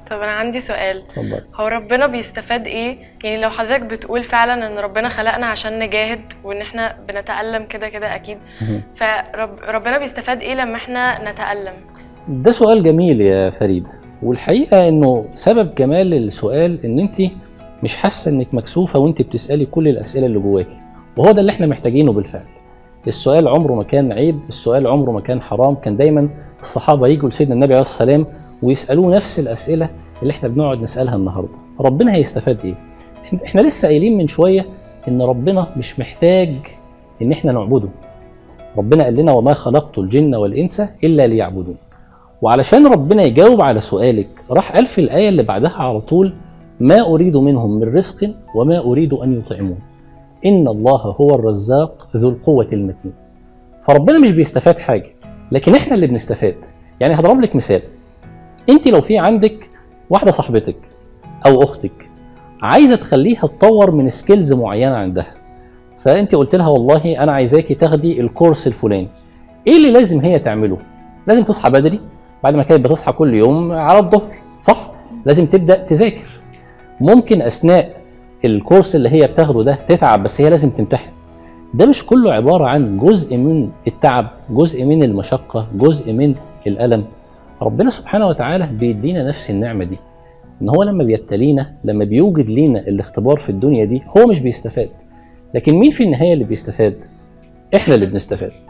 طب انا عندي سؤال اتفضل هو ربنا بيستفاد ايه يعني لو حضرتك بتقول فعلا ان ربنا خلقنا عشان نجاهد وان احنا بنتألم كده كده اكيد مهم. فربنا بيستفاد ايه لما احنا نتألم ده سؤال جميل يا فريدة والحقيقة انه سبب جمال السؤال ان انت مش حاسة انك مكسوفة وانت بتسألي كل الاسئلة اللي جواكي وهو ده اللي احنا محتاجينه بالفعل السؤال عمره ما كان عيب السؤال عمره ما كان حرام كان دايما الصحابة يجوا لسيدنا النبي عليه الصلاة والسلام ويسألوه نفس الأسئلة اللي احنا بنقعد نسألها النهاردة ربنا هيستفاد ايه إحنا- احنا لسه قايلين من شوية ان ربنا مش محتاج ان احنا نعبده ربنا قال لنا وما خلقت الجن والإنس إلا ليعبدون وعلشان ربنا يجاوب على سؤالك راح قال في الآية اللي بعدها على طول ما أريد منهم من رزق وما أريد أن يطعمون إن الله هو الرزاق ذو القوة المتين فربنا مش بيستفاد حاجة لكن إحنا اللي بنستفاد يعني هضرب لك مثال أنت لو في عندك واحدة صاحبتك أو أختك عايزة تخليها تطور من سكيلز معينة عندها فأنت قلت لها والله أنا عايزاكي تاخدي الكورس الفلاني إيه اللي لازم هي تعمله؟ لازم تصحى بدري بعد ما كانت بتصحى كل يوم على الظهر صح لازم تبدا تذاكر ممكن اثناء الكورس اللي هي بتاخده ده تتعب بس هي لازم تمتحن ده مش كله عباره عن جزء من التعب جزء من المشقه جزء من الالم ربنا سبحانه وتعالى بيدينا نفس النعمه دي ان هو لما بيبتلينا لما بيوجد لينا الاختبار في الدنيا دي هو مش بيستفاد لكن مين في النهايه اللي بيستفاد احنا اللي بنستفاد